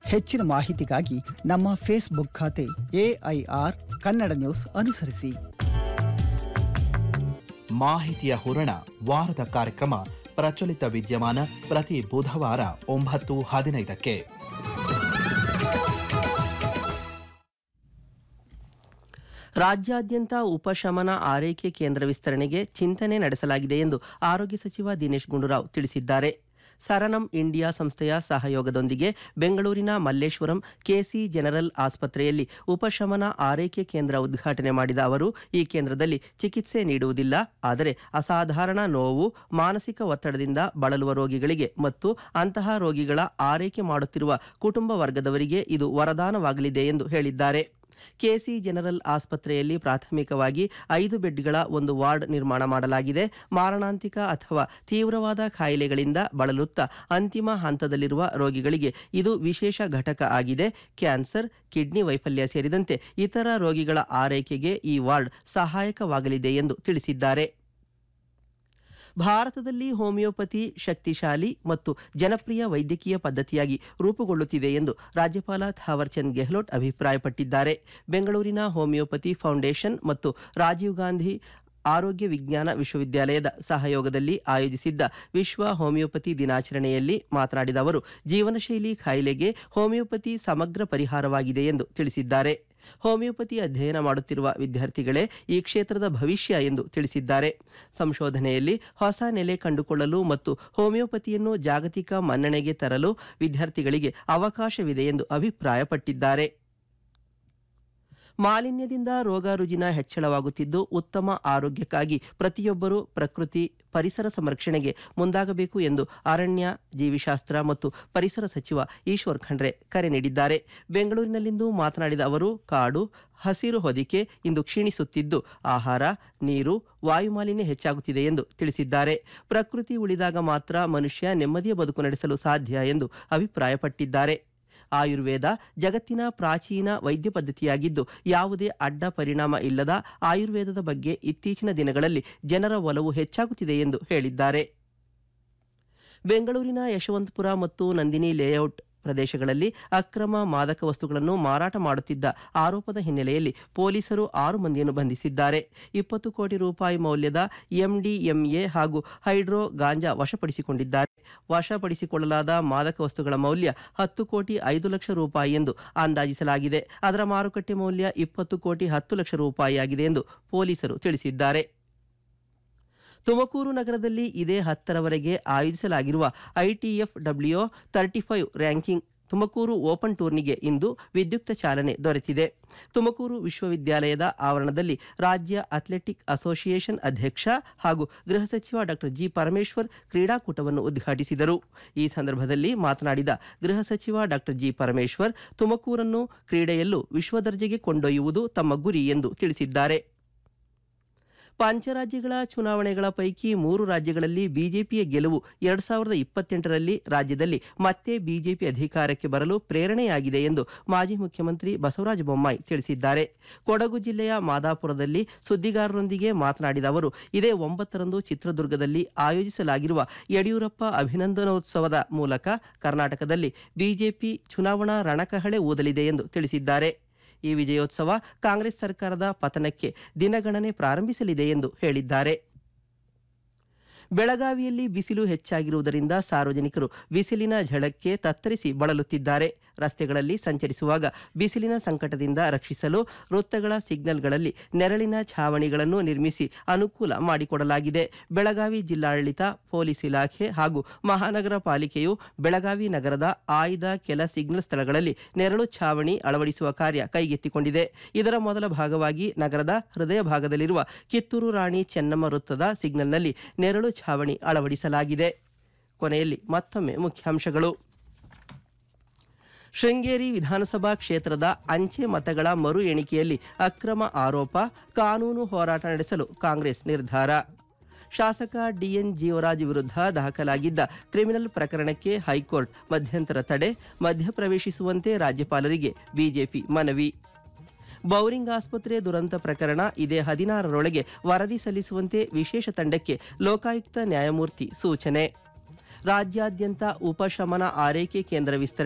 ಹೆಚ್ಚಿನ ಮಾಹಿತಿಗಾಗಿ ನಮ್ಮ ಫೇಸ್ಬುಕ್ ಖಾತೆ ಎಐಆರ್ ಕನ್ನಡ ನ್ಯೂಸ್ ಅನುಸರಿಸಿ ಮಾಹಿತಿಯ ಹೂರಣ ವಾರದ ಕಾರ್ಯಕ್ರಮ ಪ್ರಚಲಿತ ವಿದ್ಯಮಾನ ಪ್ರತಿ ಬುಧವಾರ ಒಂಬತ್ತು ಹದಿನೈದಕ್ಕೆ ರಾಜ್ಯಾದ್ಯಂತ ಉಪಶಮನ ಆರೈಕೆ ಕೇಂದ್ರ ವಿಸ್ತರಣೆಗೆ ಚಿಂತನೆ ನಡೆಸಲಾಗಿದೆ ಎಂದು ಆರೋಗ್ಯ ಸಚಿವ ದಿನೇಶ್ ಗುಂಡೂರಾವ್ ತಿಳಿಸಿದ್ದಾರೆ ಸರನಂ ಇಂಡಿಯಾ ಸಂಸ್ಥೆಯ ಸಹಯೋಗದೊಂದಿಗೆ ಬೆಂಗಳೂರಿನ ಮಲ್ಲೇಶ್ವರಂ ಕೆಸಿ ಜನರಲ್ ಆಸ್ಪತ್ರೆಯಲ್ಲಿ ಉಪಶಮನ ಆರೈಕೆ ಕೇಂದ್ರ ಉದ್ಘಾಟನೆ ಮಾಡಿದ ಅವರು ಈ ಕೇಂದ್ರದಲ್ಲಿ ಚಿಕಿತ್ಸೆ ನೀಡುವುದಿಲ್ಲ ಆದರೆ ಅಸಾಧಾರಣ ನೋವು ಮಾನಸಿಕ ಒತ್ತಡದಿಂದ ಬಳಲುವ ರೋಗಿಗಳಿಗೆ ಮತ್ತು ಅಂತಹ ರೋಗಿಗಳ ಆರೈಕೆ ಮಾಡುತ್ತಿರುವ ಕುಟುಂಬ ವರ್ಗದವರಿಗೆ ಇದು ವರದಾನವಾಗಲಿದೆ ಎಂದು ಹೇಳಿದ್ದಾರೆ ಕೆಸಿ ಜನರಲ್ ಆಸ್ಪತ್ರೆಯಲ್ಲಿ ಪ್ರಾಥಮಿಕವಾಗಿ ಐದು ಬೆಡ್ಗಳ ಒಂದು ವಾರ್ಡ್ ನಿರ್ಮಾಣ ಮಾಡಲಾಗಿದೆ ಮಾರಣಾಂತಿಕ ಅಥವಾ ತೀವ್ರವಾದ ಕಾಯಿಲೆಗಳಿಂದ ಬಳಲುತ್ತಾ ಅಂತಿಮ ಹಂತದಲ್ಲಿರುವ ರೋಗಿಗಳಿಗೆ ಇದು ವಿಶೇಷ ಘಟಕ ಆಗಿದೆ ಕ್ಯಾನ್ಸರ್ ಕಿಡ್ನಿ ವೈಫಲ್ಯ ಸೇರಿದಂತೆ ಇತರ ರೋಗಿಗಳ ಆರೈಕೆಗೆ ಈ ವಾರ್ಡ್ ಸಹಾಯಕವಾಗಲಿದೆ ಎಂದು ತಿಳಿಸಿದ್ದಾರೆ ಭಾರತದಲ್ಲಿ ಹೋಮಿಯೋಪತಿ ಶಕ್ತಿಶಾಲಿ ಮತ್ತು ಜನಪ್ರಿಯ ವೈದ್ಯಕೀಯ ಪದ್ಧತಿಯಾಗಿ ರೂಪುಗೊಳ್ಳುತ್ತಿದೆ ಎಂದು ರಾಜ್ಯಪಾಲ ಥಾವರ್ಚಂದ್ ಗೆಹ್ಲೋಟ್ ಅಭಿಪ್ರಾಯಪಟ್ಟಿದ್ದಾರೆ ಬೆಂಗಳೂರಿನ ಹೋಮಿಯೋಪತಿ ಫೌಂಡೇಶನ್ ಮತ್ತು ರಾಜೀವ್ ಗಾಂಧಿ ಆರೋಗ್ಯ ವಿಜ್ಞಾನ ವಿಶ್ವವಿದ್ಯಾಲಯದ ಸಹಯೋಗದಲ್ಲಿ ಆಯೋಜಿಸಿದ್ದ ವಿಶ್ವ ಹೋಮಿಯೋಪತಿ ದಿನಾಚರಣೆಯಲ್ಲಿ ಮಾತನಾಡಿದ ಅವರು ಜೀವನಶೈಲಿ ಕಾಯಿಲೆಗೆ ಹೋಮಿಯೋಪತಿ ಸಮಗ್ರ ಪರಿಹಾರವಾಗಿದೆ ಎಂದು ತಿಳಿಸಿದ್ದಾರೆ ಹೋಮಿಯೋಪತಿ ಅಧ್ಯಯನ ಮಾಡುತ್ತಿರುವ ವಿದ್ಯಾರ್ಥಿಗಳೇ ಈ ಕ್ಷೇತ್ರದ ಭವಿಷ್ಯ ಎಂದು ತಿಳಿಸಿದ್ದಾರೆ ಸಂಶೋಧನೆಯಲ್ಲಿ ಹೊಸ ನೆಲೆ ಕಂಡುಕೊಳ್ಳಲು ಮತ್ತು ಹೋಮಿಯೋಪತಿಯನ್ನು ಜಾಗತಿಕ ಮನ್ನಣೆಗೆ ತರಲು ವಿದ್ಯಾರ್ಥಿಗಳಿಗೆ ಅವಕಾಶವಿದೆ ಎಂದು ಅಭಿಪ್ರಾಯಪಟ್ಟಿದ್ದಾರೆ ಮಾಲಿನ್ಯದಿಂದ ರೋಗ ರುಜಿನ ಹೆಚ್ಚಳವಾಗುತ್ತಿದ್ದು ಉತ್ತಮ ಆರೋಗ್ಯಕ್ಕಾಗಿ ಪ್ರತಿಯೊಬ್ಬರೂ ಪ್ರಕೃತಿ ಪರಿಸರ ಸಂರಕ್ಷಣೆಗೆ ಮುಂದಾಗಬೇಕು ಎಂದು ಅರಣ್ಯ ಜೀವಿಶಾಸ್ತ್ರ ಮತ್ತು ಪರಿಸರ ಸಚಿವ ಈಶ್ವರ್ ಖಂಡ್ರೆ ಕರೆ ನೀಡಿದ್ದಾರೆ ಬೆಂಗಳೂರಿನಲ್ಲಿಂದು ಮಾತನಾಡಿದ ಅವರು ಕಾಡು ಹಸಿರು ಹೊದಿಕೆ ಇಂದು ಕ್ಷೀಣಿಸುತ್ತಿದ್ದು ಆಹಾರ ನೀರು ವಾಯುಮಾಲಿನ್ಯ ಹೆಚ್ಚಾಗುತ್ತಿದೆ ಎಂದು ತಿಳಿಸಿದ್ದಾರೆ ಪ್ರಕೃತಿ ಉಳಿದಾಗ ಮಾತ್ರ ಮನುಷ್ಯ ನೆಮ್ಮದಿಯ ಬದುಕು ನಡೆಸಲು ಸಾಧ್ಯ ಎಂದು ಅಭಿಪ್ರಾಯಪಟ್ಟಿದ್ದಾರೆ ಆಯುರ್ವೇದ ಜಗತ್ತಿನ ಪ್ರಾಚೀನ ವೈದ್ಯ ಪದ್ಧತಿಯಾಗಿದ್ದು ಯಾವುದೇ ಅಡ್ಡ ಪರಿಣಾಮ ಇಲ್ಲದ ಆಯುರ್ವೇದದ ಬಗ್ಗೆ ಇತ್ತೀಚಿನ ದಿನಗಳಲ್ಲಿ ಜನರ ಒಲವು ಹೆಚ್ಚಾಗುತ್ತಿದೆ ಎಂದು ಹೇಳಿದ್ದಾರೆ ಬೆಂಗಳೂರಿನ ಯಶವಂತಪುರ ಮತ್ತು ನಂದಿನಿ ಲೇಔಟ್ ಪ್ರದೇಶಗಳಲ್ಲಿ ಅಕ್ರಮ ಮಾದಕ ವಸ್ತುಗಳನ್ನು ಮಾರಾಟ ಮಾಡುತ್ತಿದ್ದ ಆರೋಪದ ಹಿನ್ನೆಲೆಯಲ್ಲಿ ಪೊಲೀಸರು ಆರು ಮಂದಿಯನ್ನು ಬಂಧಿಸಿದ್ದಾರೆ ಇಪ್ಪತ್ತು ಕೋಟಿ ರೂಪಾಯಿ ಮೌಲ್ಯದ ಎಂಡಿಎಂಎ ಹಾಗೂ ಹೈಡ್ರೋ ಗಾಂಜಾ ವಶಪಡಿಸಿಕೊಂಡಿದ್ದಾರೆ ವಶಪಡಿಸಿಕೊಳ್ಳಲಾದ ಮಾದಕ ವಸ್ತುಗಳ ಮೌಲ್ಯ ಹತ್ತು ಕೋಟಿ ಐದು ಲಕ್ಷ ರೂಪಾಯಿ ಎಂದು ಅಂದಾಜಿಸಲಾಗಿದೆ ಅದರ ಮಾರುಕಟ್ಟೆ ಮೌಲ್ಯ ಇಪ್ಪತ್ತು ಕೋಟಿ ಹತ್ತು ಲಕ್ಷ ರೂಪಾಯಿಯಾಗಿದೆ ಎಂದು ಪೊಲೀಸರು ತಿಳಿಸಿದ್ದಾರೆ ತುಮಕೂರು ನಗರದಲ್ಲಿ ಇದೇ ಹತ್ತರವರೆಗೆ ಆಯೋಜಿಸಲಾಗಿರುವ ITF W thirty five ranking Tumakuru open ಟೂರ್ನಿಗೆ ಇಂದು ವಿದ್ಯುಕ್ತ ಚಾಲನೆ ದೊರೆತಿದೆ ತುಮಕೂರು ವಿಶ್ವವಿದ್ಯಾಲಯದ ಆವರಣದಲ್ಲಿ ರಾಜ್ಯ ಅಥ್ಲೆಟಿಕ್ ಅಸೋಸಿಯೇಷನ್ ಅಧ್ಯಕ್ಷ ಹಾಗೂ ಗೃಹ ಸಚಿವ ಡಾಕ್ಟರ್ ಜಿ ಪರಮೇಶ್ವರ್ ಕ್ರೀಡಾಕೂಟವನ್ನು ಉದ್ಘಾಟಿಸಿದರು ಈ ಸಂದರ್ಭದಲ್ಲಿ ಮಾತನಾಡಿದ ಗೃಹ ಸಚಿವ ಡಾಕ್ಟರ್ ಜಿ ಪರಮೇಶ್ವರ್ ತುಮಕೂರನ್ನು ಕ್ರೀಡೆಯಲ್ಲೂ ವಿಶ್ವದರ್ಜೆಗೆ ಕೊಂಡೊಯ್ಯುವುದು ತಮ್ಮ ಗುರಿ ಎಂದು ತಿಳಿಸಿದ್ದಾರೆ ಪಂಚರಾಜ್ಯಗಳ ಚುನಾವಣೆಗಳ ಪೈಕಿ ಮೂರು ರಾಜ್ಯಗಳಲ್ಲಿ ಬಿಜೆಪಿಯ ಗೆಲುವು ಎರಡ್ ಸಾವಿರದ ಇಪ್ಪತ್ತೆಂಟರಲ್ಲಿ ರಾಜ್ಯದಲ್ಲಿ ಮತ್ತೆ ಬಿಜೆಪಿ ಅಧಿಕಾರಕ್ಕೆ ಬರಲು ಪ್ರೇರಣೆಯಾಗಿದೆ ಎಂದು ಮಾಜಿ ಮುಖ್ಯಮಂತ್ರಿ ಬಸವರಾಜ ಬೊಮ್ಮಾಯಿ ತಿಳಿಸಿದ್ದಾರೆ ಕೊಡಗು ಜಿಲ್ಲೆಯ ಮಾದಾಪುರದಲ್ಲಿ ಸುದ್ದಿಗಾರರೊಂದಿಗೆ ಮಾತನಾಡಿದ ಅವರು ಇದೇ ಒಂಬತ್ತರಂದು ಚಿತ್ರದುರ್ಗದಲ್ಲಿ ಆಯೋಜಿಸಲಾಗಿರುವ ಯಡಿಯೂರಪ್ಪ ಅಭಿನಂದನೋತ್ಸವದ ಮೂಲಕ ಕರ್ನಾಟಕದಲ್ಲಿ ಬಿಜೆಪಿ ಚುನಾವಣಾ ರಣಕಹಳೆ ಊದಲಿದೆ ಎಂದು ತಿಳಿಸಿದ್ದಾರೆ ಈ ವಿಜಯೋತ್ಸವ ಕಾಂಗ್ರೆಸ್ ಸರ್ಕಾರದ ಪತನಕ್ಕೆ ದಿನಗಣನೆ ಪ್ರಾರಂಭಿಸಲಿದೆ ಎಂದು ಹೇಳಿದ್ದಾರೆ ಬೆಳಗಾವಿಯಲ್ಲಿ ಬಿಸಿಲು ಹೆಚ್ಚಾಗಿರುವುದರಿಂದ ಸಾರ್ವಜನಿಕರು ಬಿಸಿಲಿನ ಝಳಕ್ಕೆ ತತ್ತರಿಸಿ ಬಳಲುತ್ತಿದ್ದಾರೆ ರಸ್ತೆಗಳಲ್ಲಿ ಸಂಚರಿಸುವಾಗ ಬಿಸಿಲಿನ ಸಂಕಟದಿಂದ ರಕ್ಷಿಸಲು ವೃತ್ತಗಳ ಸಿಗ್ನಲ್ಗಳಲ್ಲಿ ನೆರಳಿನ ಛಾವಣಿಗಳನ್ನು ನಿರ್ಮಿಸಿ ಅನುಕೂಲ ಮಾಡಿಕೊಡಲಾಗಿದೆ ಬೆಳಗಾವಿ ಜಿಲ್ಲಾಡಳಿತ ಪೊಲೀಸ್ ಇಲಾಖೆ ಹಾಗೂ ಮಹಾನಗರ ಪಾಲಿಕೆಯು ಬೆಳಗಾವಿ ನಗರದ ಆಯ್ದ ಕೆಲ ಸಿಗ್ನಲ್ ಸ್ಥಳಗಳಲ್ಲಿ ನೆರಳು ಛಾವಣಿ ಅಳವಡಿಸುವ ಕಾರ್ಯ ಕೈಗೆತ್ತಿಕೊಂಡಿದೆ ಇದರ ಮೊದಲ ಭಾಗವಾಗಿ ನಗರದ ಹೃದಯ ಭಾಗದಲ್ಲಿರುವ ಕಿತ್ತೂರು ರಾಣಿ ಚೆನ್ನಮ್ಮ ವೃತ್ತದ ಸಿಗ್ನಲ್ನಲ್ಲಿ ನೆರಳು ಛಾವಣಿ ಅಳವಡಿಸಲಾಗಿದೆ ಕೊನೆಯಲ್ಲಿ ಮತ್ತೊಮ್ಮೆ ಮುಖ್ಯಾಂಶಗಳು ಶೃಂಗೇರಿ ವಿಧಾನಸಭಾ ಕ್ಷೇತ್ರದ ಅಂಚೆ ಮತಗಳ ಮರು ಎಣಿಕೆಯಲ್ಲಿ ಅಕ್ರಮ ಆರೋಪ ಕಾನೂನು ಹೋರಾಟ ನಡೆಸಲು ಕಾಂಗ್ರೆಸ್ ನಿರ್ಧಾರ ಶಾಸಕ ಡಿಎನ್ ಜೀವರಾಜ್ ವಿರುದ್ಧ ದಾಖಲಾಗಿದ್ದ ಕ್ರಿಮಿನಲ್ ಪ್ರಕರಣಕ್ಕೆ ಹೈಕೋರ್ಟ್ ಮಧ್ಯಂತರ ತಡೆ ಮಧ್ಯಪ್ರವೇಶಿಸುವಂತೆ ರಾಜ್ಯಪಾಲರಿಗೆ ಬಿಜೆಪಿ ಮನವಿ ಬೌರಿಂಗ್ ಆಸ್ಪತ್ರೆ ದುರಂತ ಪ್ರಕರಣ ಇದೇ ಹದಿನಾರರೊಳಗೆ ವರದಿ ಸಲ್ಲಿಸುವಂತೆ ವಿಶೇಷ ತಂಡಕ್ಕೆ ಲೋಕಾಯುಕ್ತ ನ್ಯಾಯಮೂರ್ತಿ ಸೂಚನೆ ರಾಜ್ಯಾದ್ಯಂತ ಉಪಶಮನ ಆರೈಕೆ ಕೇಂದ್ರ ವಿಸ್ತರಣೆ